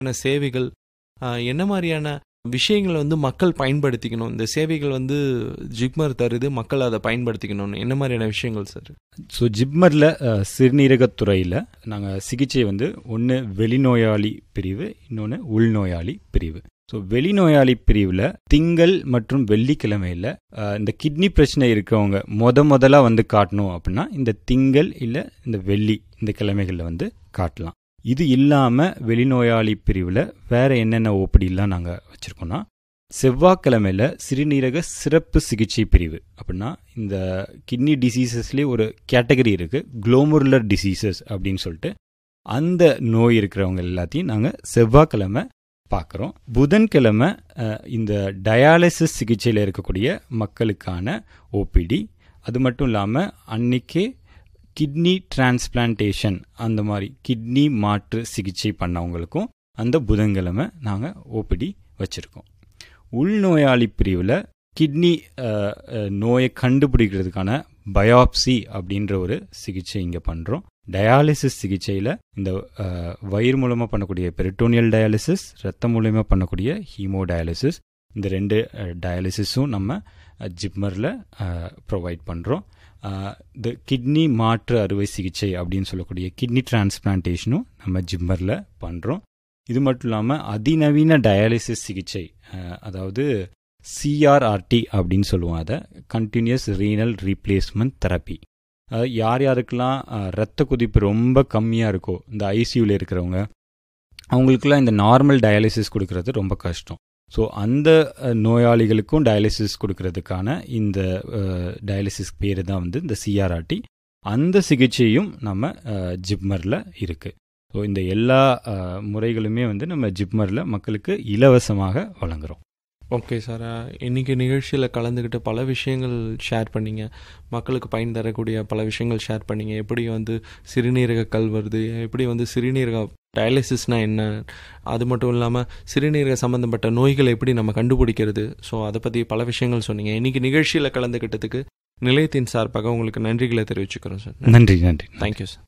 என்ன சேவைகள் ஆஹ், என்ன மாதிரியான விஷயங்களை வந்து மக்கள் பயன்படுத்திக்கணும் இந்த சேவைகள் வந்து ஜிக்மர் தருது மக்கள் அதை பயன்படுத்திக்கணும்னு என்ன மாதிரியான விஷயங்கள் சார் ஸோ ஜிப்மரில் சிறுநீரகத்துறையில் நாங்கள் சிகிச்சை வந்து ஒன்று வெளிநோயாளி பிரிவு இன்னொன்று உள்நோயாளி பிரிவு ஸோ வெளிநோயாளி பிரிவில் திங்கள் மற்றும் வெள்ளிக்கிழமையில் இந்த கிட்னி பிரச்சனை இருக்கவங்க முத முதலாக வந்து காட்டணும் அப்படின்னா இந்த திங்கள் இல்லை இந்த வெள்ளி இந்த கிழமைகளில் வந்து காட்டலாம் இது இல்லாமல் வெளிநோயாளி பிரிவில் வேறு என்னென்ன ஓப்படிலாம் நாங்கள் வச்சுருக்கோன்னா செவ்வாய்க்கிழமையில் சிறுநீரக சிறப்பு சிகிச்சை பிரிவு அப்படின்னா இந்த கிட்னி டிசீசஸ்லேயே ஒரு கேட்டகரி இருக்குது குளோமுருலர் டிசீசஸ் அப்படின்னு சொல்லிட்டு அந்த நோய் இருக்கிறவங்க எல்லாத்தையும் நாங்கள் செவ்வாய்க்கிழமை பார்க்குறோம் புதன்கிழமை அஹ், இந்த டயாலிசிஸ் சிகிச்சையில் இருக்கக்கூடிய மக்களுக்கான ஓபிடி அது மட்டும் இல்லாமல் அன்னைக்கே கிட்னி டிரான்ஸ்பிளான்டேஷன் அந்த மாதிரி கிட்னி மாற்று சிகிச்சை பண்ணவங்களுக்கும் அந்த புதன்கிழமை நாங்கள் ஓபிடி வச்சுருக்கோம் உள்நோயாளி பிரிவில் கிட்னி அஹ், அஹ், நோயை கண்டுபிடிக்கிறதுக்கான பயாப்சி அப்படின்ற ஒரு சிகிச்சை இங்கே பண்ணுறோம் டயாலிசிஸ் சிகிச்சையில் இந்த அஹ், வயிறு மூலமாக பண்ணக்கூடிய பெரிட்டோனியல் டயாலிசிஸ் ரத்தம் மூலயமா பண்ணக்கூடிய ஹீமோ டயாலிசிஸ் இந்த ரெண்டு டயாலிசிஸும் நம்ம ஜிப்மரில் ப்ரொவைட் பண்ணுறோம் இந்த கிட்னி மாற்று அறுவை சிகிச்சை அப்படின்னு சொல்லக்கூடிய கிட்னி டிரான்ஸ்பிளான்டேஷனும் நம்ம ஜிம்மரில் பண்ணுறோம் இது மட்டும் இல்லாமல் அதிநவீன டயாலிசிஸ் சிகிச்சை அஹ், அதாவது சிஆர்ஆர்டி அப்படின்னு சொல்லுவோம் அதை கண்டினியூஸ் ரீனல் ரீப்ளேஸ்மெண்ட் தெரப்பி யார் யாருக்கெல்லாம் அஹ், ரத்த கொதிப்பு ரொம்ப கம்மியாக இருக்கோ இந்த ஐசியூவில் இருக்கிறவங்க அவங்களுக்குலாம் இந்த நார்மல் டயாலிசிஸ் கொடுக்கறது ரொம்ப கஷ்டம் ஸோ அந்த அஹ், நோயாளிகளுக்கும் டயாலிசிஸ் கொடுக்கறதுக்கான இந்த டயாலிசிஸ் பேர் தான் வந்து இந்த சிஆர்ஆர்டி அந்த சிகிச்சையும் நம்ம ஜிப்மரில் இருக்குது ஸோ இந்த எல்லா அஹ், முறைகளுமே வந்து நம்ம ஜிப்மரில் மக்களுக்கு இலவசமாக வழங்குறோம் ஓகே சார் இன்னைக்கு நிகழ்ச்சியில் கலந்துக்கிட்டு பல விஷயங்கள் ஷேர் பண்ணீங்க மக்களுக்கு பயன் தரக்கூடிய பல விஷயங்கள் ஷேர் பண்ணீங்க எப்படி வந்து சிறுநீரக கல் வருது எப்படி வந்து சிறுநீரக டயாலிசிஸ்னால் என்ன அது மட்டும் இல்லாமல் சிறுநீரக சம்மந்தப்பட்ட நோய்களை எப்படி நம்ம கண்டுபிடிக்கிறது ஸோ அதை பற்றி பல விஷயங்கள் சொன்னீங்க இன்னைக்கு நிகழ்ச்சியில் கலந்துக்கிட்டதுக்கு நிலையத்தின் சார்பாக உங்களுக்கு நன்றிகளை தெரிவிச்சுக்கிறோம் சார் நன்றி நன்றி தேங்க்யூ சார்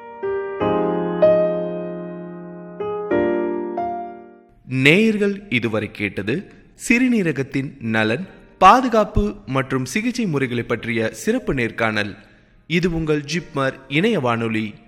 நேயர்கள் இதுவரை கேட்டது சிறுநீரகத்தின் நலன் பாதுகாப்பு மற்றும் சிகிச்சை முறைகளை பற்றிய சிறப்பு நேர்காணல் இது உங்கள் ஜிப்மர் இணைய வானொலி